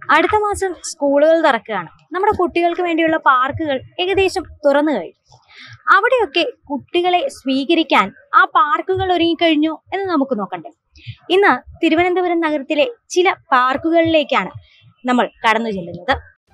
അടുത്ത മാസം സ്കൂളുകൾ തുറക്കുകയാണ് നമ്മുടെ കുട്ടികൾക്ക് വേണ്ടിയുള്ള പാർക്കുകൾ ഏകദേശം തുറന്നു കഴിഞ്ഞു അവിടെയൊക്കെ കുട്ടികളെ സ്വീകരിക്കാൻ ആ പാർക്കുകൾ ഒരുങ്ങിക്കഴിഞ്ഞു എന്ന് നമുക്ക് നോക്കണ്ടേ ഇന്ന് തിരുവനന്തപുരം നഗരത്തിലെ ചില പാർക്കുകളിലേക്കാണ് നമ്മൾ കടന്നു ചെല്ലുന്നത്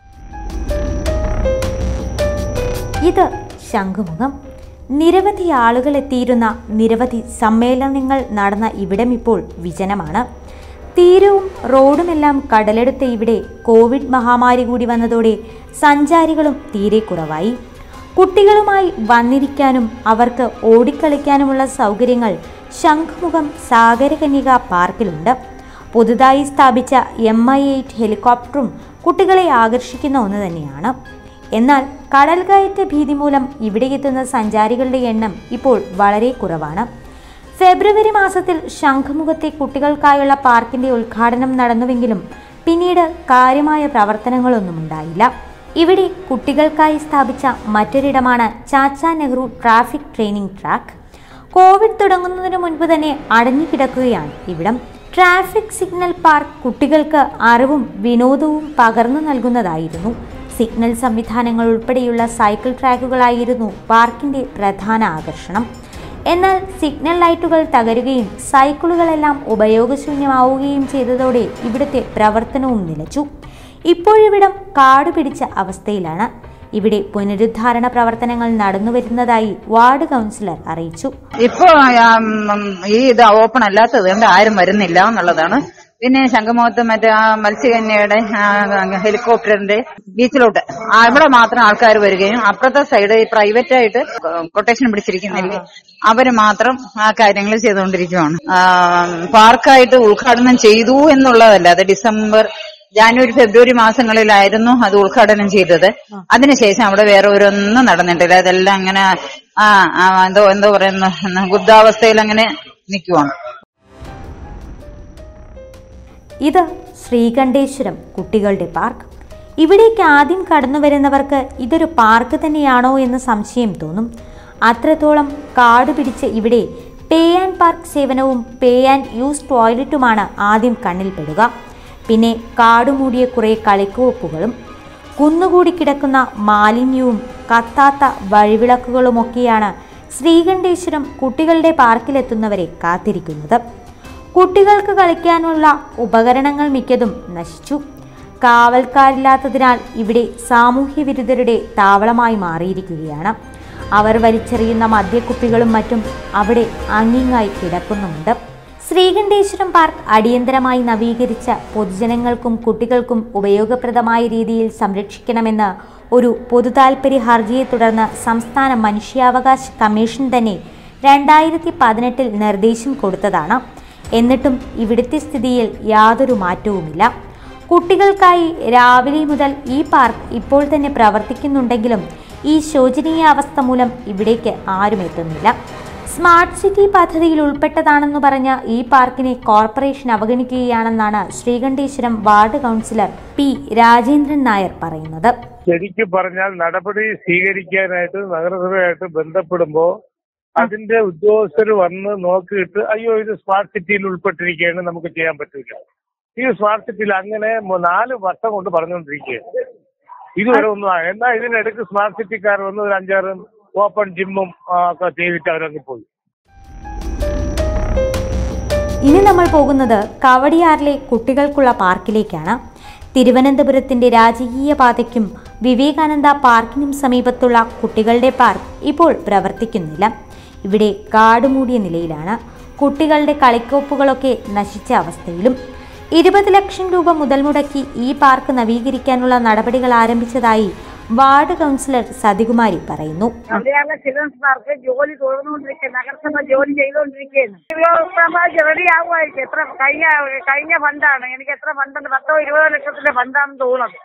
ഇത് ശംഖുമുഖം നിരവധി ആളുകൾ എത്തിയിരുന്ന നിരവധി സമ്മേളനങ്ങൾ നടന്ന ഇവിടം ഇപ്പോൾ വിജനമാണ് തീരവും റോഡുമെല്ലാം കടലെടുത്ത ഇവിടെ കോവിഡ് മഹാമാരി കൂടി വന്നതോടെ സഞ്ചാരികളും തീരെ കുറവായി കുട്ടികളുമായി വന്നിരിക്കാനും അവർക്ക് ഓടിക്കളിക്കാനുമുള്ള സൗകര്യങ്ങൾ ശംഖുമുഖം സാഗരകന്യക പാർക്കിലുണ്ട് പുതുതായി സ്ഥാപിച്ച എം ഐ എയ്റ്റ് ഹെലികോപ്റ്ററും കുട്ടികളെ ആകർഷിക്കുന്ന ഒന്ന് തന്നെയാണ് എന്നാൽ കടൽ കയറ്റ ഭീതി മൂലം ഇവിടെ എത്തുന്ന സഞ്ചാരികളുടെ എണ്ണം ഇപ്പോൾ വളരെ കുറവാണ് ഫെബ്രുവരി മാസത്തിൽ ശംഖുമുഖത്തെ കുട്ടികൾക്കായുള്ള പാർക്കിന്റെ ഉദ്ഘാടനം നടന്നുവെങ്കിലും പിന്നീട് കാര്യമായ പ്രവർത്തനങ്ങളൊന്നും ഉണ്ടായില്ല ഇവിടെ കുട്ടികൾക്കായി സ്ഥാപിച്ച മറ്റൊരിടമാണ് Chacha Nehru traffic training track Covid തുടങ്ങുന്നതിന് മുൻപ് തന്നെ അടഞ്ഞുകിടക്കുകയാണ് ഇവിടം ട്രാഫിക് സിഗ്നൽ പാർക്ക് കുട്ടികൾക്ക് അറിവും വിനോദവും പകർന്നു നൽകുന്നതായിരുന്നു സിഗ്നൽ സംവിധാനങ്ങൾ ഉൾപ്പെടെയുള്ള സൈക്കിൾ ട്രാക്കുകളായിരുന്നു പാർക്കിന്റെ പ്രധാന ആകർഷണം എന്നാൽ സിഗ്നൽ ലൈറ്റുകൾ തകരുകയും സൈക്കിളുകളെല്ലാം ഉപയോഗശൂന്യമാവുകയും ചെയ്തതോടെ ഇവിടുത്തെ പ്രവർത്തനവും നിലച്ചു ഇപ്പോഴിവിടം കാട് പിടിച്ച അവസ്ഥയിലാണ് ഇവിടെ പുനരുദ്ധാരണ പ്രവർത്തനങ്ങൾ നടന്നുവരുന്നതായി വാർഡ് കൗൺസിലർ അറിയിച്ചു ഇപ്പൊ ആം, ഈ ഇത് ഓപ്പൺ അല്ലാത്തത് കൊണ്ട് ആരും വരുന്നില്ല എന്നുള്ളതാണ് പിന്നെ ശംഖുമുഖത്ത് മറ്റേ ആ മത്സ്യകന്യയുടെ ആ, ഹെലികോപ്റ്ററിന്റെ ബീച്ചിലോട്ട് ആ, ഇവിടെ മാത്രം ആൾക്കാർ വരികയും അപ്പുറത്തെ സൈഡ് പ്രൈവറ്റ് ആയിട്ട് കൊട്ടേഷൻ പിടിച്ചിരിക്കുന്നില്ലേ അവര് മാത്രം ആ കാര്യങ്ങൾ ചെയ്തുകൊണ്ടിരിക്കുകയാണ് ആ, പാർക്കായിട്ട് ഉദ്ഘാടനം ചെയ്തു എന്നുള്ളതല്ല അത് ഡിസംബർ ജാനുവരി ഫെബ്രുവരി മാസങ്ങളിലായിരുന്നു അത് ഉദ്ഘാടനം ചെയ്തത് അതിനുശേഷം അവിടെ വേറെ ഒരൊന്നും നടന്നിട്ടില്ല അതെല്ലാം അങ്ങനെ ആ ആ, എന്തോ എന്തോ പറയുന്ന ബുദ്ധാവസ്ഥയിൽ അങ്ങനെ നിൽക്കുവാണ് ഇത് ശ്രീകണ്ഠേശ്വരം കുട്ടികളുടെ പാർക്ക് ഇവിടേക്ക് ആദ്യം കടന്നു വരുന്നവർക്ക് ഇതൊരു പാർക്ക് തന്നെയാണോ എന്ന് സംശയം തോന്നും അത്രത്തോളം കാട് പിടിച്ച് ഇവിടെ പേ ആൻഡ് പാർക്ക് സേവനവും പേ ആൻഡ് യൂസ് ടോയ്ലറ്റുമാണ് ആദ്യം കണ്ണിൽപ്പെടുക പിന്നെ കാടുമൂടിയ കുറേ കളിക്കുവപ്പുകളും കുന്നുകൂടി കിടക്കുന്ന മാലിന്യവും കത്താത്ത വഴിവിളക്കുകളുമൊക്കെയാണ് ശ്രീകണ്ഠേശ്വരം കുട്ടികളുടെ പാർക്കിലെത്തുന്നവരെ കാത്തിരിക്കുന്നത് കുട്ടികൾക്ക് കളിക്കാനുള്ള ഉപകരണങ്ങൾ മിക്കതും നശിച്ചു കാവൽക്കാരില്ലാത്തതിനാൽ ഇവിടെ സാമൂഹ്യ വിരുദ്ധരുടെ താവളമായി മാറിയിരിക്കുകയാണ് അവർ വലിച്ചെറിയുന്ന മദ്യക്കുപ്പികളും മറ്റും അവിടെ അങ്ങിങ്ങായി കിടക്കുന്നുമുണ്ട് ശ്രീകണ്ഠേശ്വരം പാർക്ക് അടിയന്തരമായി നവീകരിച്ച പൊതുജനങ്ങൾക്കും കുട്ടികൾക്കും ഉപയോഗപ്രദമായ രീതിയിൽ സംരക്ഷിക്കണമെന്ന് ഒരു പൊതുതാൽപര്യ ഹർജിയെ തുടർന്ന് സംസ്ഥാന മനുഷ്യാവകാശ കമ്മീഷൻ തന്നെ രണ്ടായിരത്തി പതിനെട്ടിൽ നിർദ്ദേശം കൊടുത്തതാണ് എന്നിട്ടും ഇവിടുത്തെ സ്ഥിതിയിൽ യാതൊരു മാറ്റവുമില്ല കുട്ടികൾക്കായി രാവിലെ മുതൽ ഈ പാർക്ക് ഇപ്പോൾ തന്നെ പ്രവർത്തിക്കുന്നുണ്ടെങ്കിലും ഈ ശോചനീയ അവസ്ഥ മൂലം ഇവിടേക്ക് ആരും എത്തുന്നില്ല സ്മാർട്ട് സിറ്റി പദ്ധതിയിൽ ഉൾപ്പെട്ടതാണെന്ന് പറഞ്ഞ ഈ പാർക്കിനെ കോർപ്പറേഷൻ അവഗണിക്കുകയാണെന്നാണ് Sreekanteswaram ward councillor P Rajendran Nair പറയുന്നത് ശരിക്കും പറഞ്ഞാൽ നടപടി സ്വീകരിക്കാനായിട്ട് നഗരസഭയായിട്ട് ബന്ധപ്പെടുമ്പോ അതിന്റെ ഉദ്യോഗസ്ഥർ വന്ന് നോക്കിയിട്ട് അയ്യോ ഇത് സ്മാർട്ട് സിറ്റിയിൽ ഉൾപ്പെട്ടിരിക്കുകയാണ് നമുക്ക് ചെയ്യാൻ പറ്റില്ല ഈ സ്മാർട്ട് സിറ്റിയിൽ അങ്ങനെ മു- നാല് വർഷം കൊണ്ട് പറഞ്ഞുകൊണ്ടിരിക്കുകയാണ് ഇതുവരെ ഒന്നും ആ- എന്നാൽ ഇതിനിടയ്ക്ക് സ്മാർട്ട് സിറ്റിക്കാർ വന്ന് ഒരു അഞ്ചാറ് ഓപ്പൺ ജിമ്മും ആ, ഒക്കെ ചെയ്തിട്ട് അവരങ്ങ് പോയി ഇനി നമ്മൾ പോകുന്നത് കവടിയാറിലെ കുട്ടികൾക്കുള്ള പാർക്കിലേക്കാണ് തിരുവനന്തപുരത്തിന്റെ രാജകീയ പാതയ്ക്കും വിവേകാനന്ദ പാർക്കിനും സമീപത്തുള്ള കുട്ടികളുടെ പാർക്ക് ഇപ്പോൾ പ്രവർത്തിക്കുന്നില്ല ഇവിടെ കാടുമൂടിയ നിലയിലാണ് കുട്ടികളുടെ കളിക്കോപ്പുകളൊക്കെ നശിച്ച അവസ്ഥയിലും ഇരുപത് ലക്ഷം രൂപ മുതൽ മുടക്കി ഈ പാർക്ക് നവീകരിക്കാനുള്ള നടപടികൾ ആരംഭിച്ചതായി വാർഡ് കൗൺസിലർ സതികുമാരി പറയുന്നു അവിടെയാണ് ചിൽഡ്രൻസ് പാർക്ക് ജോലി തുടർന്നുകൊണ്ടിരിക്കുക നഗരസഭ ജോലി ചെയ്തുകൊണ്ടിരിക്കുകയാണ് ഉപയോഗപ്രദമായി റെഡി ആവുമായിരിക്കും എത്ര കഴിഞ്ഞ കഴിഞ്ഞ ഫണ്ടാണ് എനിക്ക് എത്ര ഫണ്ടുണ്ട് പത്തോ ഇരുപതോ ലക്ഷത്തിന്റെ ഫണ്ടാണെന്ന് തോന്നുന്നത്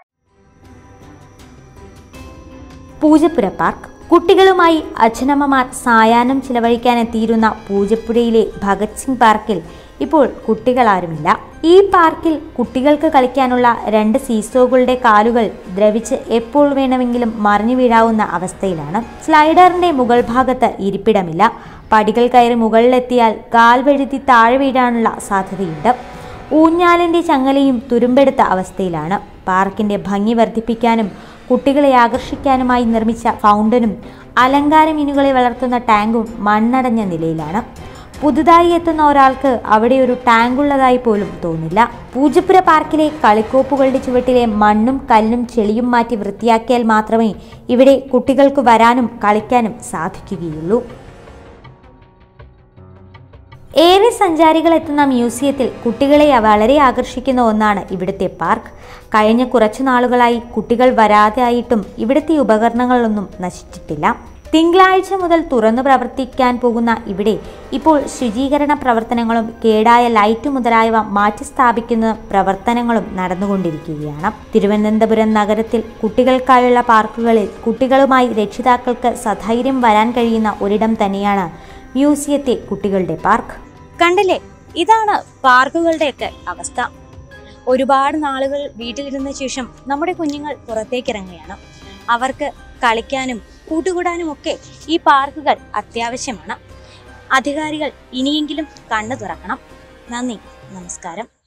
പൂജപ്പുര പാർക്ക് കുട്ടികളുമായി അച്ഛനമ്മമാർ സായാഹ്നം ചിലവഴിക്കാനെത്തിയിരുന്ന പൂജപ്പുരയിലെ ഭഗത് സിംഗ് പാർക്കിൽ ഇപ്പോൾ കുട്ടികളാരുമില്ല ഈ പാർക്കിൽ കുട്ടികൾക്ക് കളിക്കാനുള്ള രണ്ട് സീസോകളുടെ കാലുകൾ ദ്രവിച്ച് എപ്പോൾ വേണമെങ്കിലും മറിഞ്ഞു വീഴാവുന്ന അവസ്ഥയിലാണ് സ്ലൈഡറിന്റെ മുകൾ ഭാഗത്ത് ഇരിപ്പിടമില്ല പടികൾ കയറി മുകളിലെത്തിയാൽ കാൽ വഴുതി താഴെ വീഴാനുള്ള സാധ്യതയുണ്ട് ഊഞ്ഞാലിന്റെ ചങ്ങലയും തുരുമ്പെടുത്ത അവസ്ഥയിലാണ് പാർക്കിന്റെ ഭംഗി വർദ്ധിപ്പിക്കാനും കുട്ടികളെ ആകർഷിക്കാനുമായി നിർമ്മിച്ച ഫൗണ്ടനും അലങ്കാര മീനുകളെ വളർത്തുന്ന ടാങ്കും മണ്ണടഞ്ഞ നിലയിലാണ് പുതുതായി എത്തുന്ന ഒരാൾക്ക് അവിടെ ഒരു ടാങ്കുള്ളതായി പോലും തോന്നില്ല പൂജപ്പുര പാർക്കിലെ കളിക്കോപ്പുകളുടെ ചുവട്ടിലെ മണ്ണും കല്ലും ചെളിയും മാറ്റി വൃത്തിയാക്കിയാൽ മാത്രമേ ഇവിടെ കുട്ടികൾക്ക് വരാനും കളിക്കാനും സാധിക്കുകയുള്ളൂ ഏറെ സഞ്ചാരികൾ എത്തുന്ന മ്യൂസിയത്തിൽ കുട്ടികളെ വളരെ ആകർഷിക്കുന്ന ഒന്നാണ് ഇവിടുത്തെ പാർക്ക് കഴിഞ്ഞ കുറച്ചു നാളുകളായി കുട്ടികൾ വരാതെ ആയിട്ടും ഇവിടുത്തെ ഉപകരണങ്ങളൊന്നും നശിച്ചിട്ടില്ല തിങ്കളാഴ്ച മുതൽ തുറന്നു പ്രവർത്തിക്കാൻ പോകുന്ന ഇവിടെ ഇപ്പോൾ ശുചീകരണ പ്രവർത്തനങ്ങളും കേടായ ലൈറ്റ് മുതലായവ മാറ്റി സ്ഥാപിക്കുന്ന പ്രവർത്തനങ്ങളും നടന്നുകൊണ്ടിരിക്കുകയാണ് തിരുവനന്തപുരം നഗരത്തിൽ കുട്ടികൾക്കായുള്ള പാർക്കുകളിൽ കുട്ടികളുമായി രക്ഷിതാക്കൾക്ക് സധൈര്യം വരാൻ കഴിയുന്ന ഒരിടം തന്നെയാണ് മ്യൂസിയത്തെ കുട്ടികളുടെ പാർക്ക് കണ്ടില്ലേ ഇതാണ് പാർക്കുകളുടെയൊക്കെ അവസ്ഥ ഒരുപാട് നാളുകൾ വീട്ടിലിരുന്ന ശേഷം നമ്മുടെ കുഞ്ഞുങ്ങൾ പുറത്തേക്ക് ഇറങ്ങുകയാണ് അവർക്ക് കളിക്കാനും കൂട്ടുകൂടാനും ഒക്കെ ഈ പാർക്കുകൾ അത്യാവശ്യമാണ് അധികാരികൾ ഇനിയെങ്കിലും കണ്ണു തുറക്കണം നന്ദി നമസ്കാരം